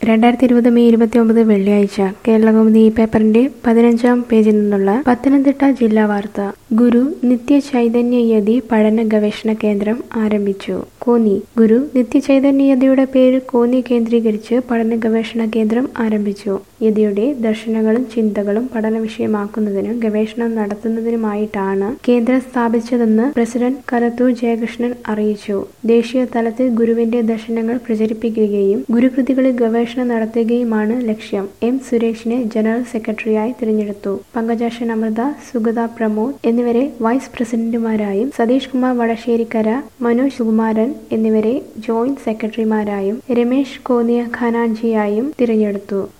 രണ്ടായിരത്തി ഇരുപത് മെയ് ഇരുപത്തി ഒമ്പത് വെള്ളിയാഴ്ച കേരളകൗമുദി ഈ പേപ്പറിന്റെ പതിനഞ്ചാം പേജിൽ നിന്നുള്ള പത്തനംതിട്ട ജില്ലാ വാർത്ത ഗുരു നിത്യ ചൈതന്യ യതി പഠന ഗവേഷണ കേന്ദ്രം ആരംഭിച്ചു കോന്നി ഗുരു നിത്യ ചൈതന്യ യതിയുടെ പേര് കോന്നി കേന്ദ്രീകരിച്ച് പഠന ഗവേഷണ കേന്ദ്രം ആരംഭിച്ചു യതിയുടെ ദർശനങ്ങളും ചിന്തകളും പഠന വിഷയമാക്കുന്നതിനും ഗവേഷണം നടത്തുന്നതിനുമായിട്ടാണ് കേന്ദ്രം സ്ഥാപിച്ചതെന്ന് പ്രസിഡന്റ് കലത്തൂർ ജയകൃഷ്ണൻ അറിയിച്ചു ദേശീയ തലത്തിൽ ഗുരുവിന്റെ ദർശനങ്ങൾ പ്രചരിപ്പിക്കുകയും ഗുരുകൃതികളിൽ ഗവേഷണം നടത്തുകയുമാണ് ലക്ഷ്യം എം സുരേഷിനെ ജനറൽ സെക്രട്ടറിയായി തിരഞ്ഞെടുത്തു പങ്കജാഷൻ അമൃത സുഗത പ്രമോദ് എന്നിവരെ വൈസ് പ്രസിഡന്റുമാരായും സതീഷ് കുമാർ വടശ്ശേരിക്കര മനോജ് സുകുമാരൻ എന്നിവരെ ജോയിന്റ് സെക്രട്ടറിമാരായും രമേശ് കോന്നിയ ഖാനാൻജിയായും തിരഞ്ഞെടുത്തു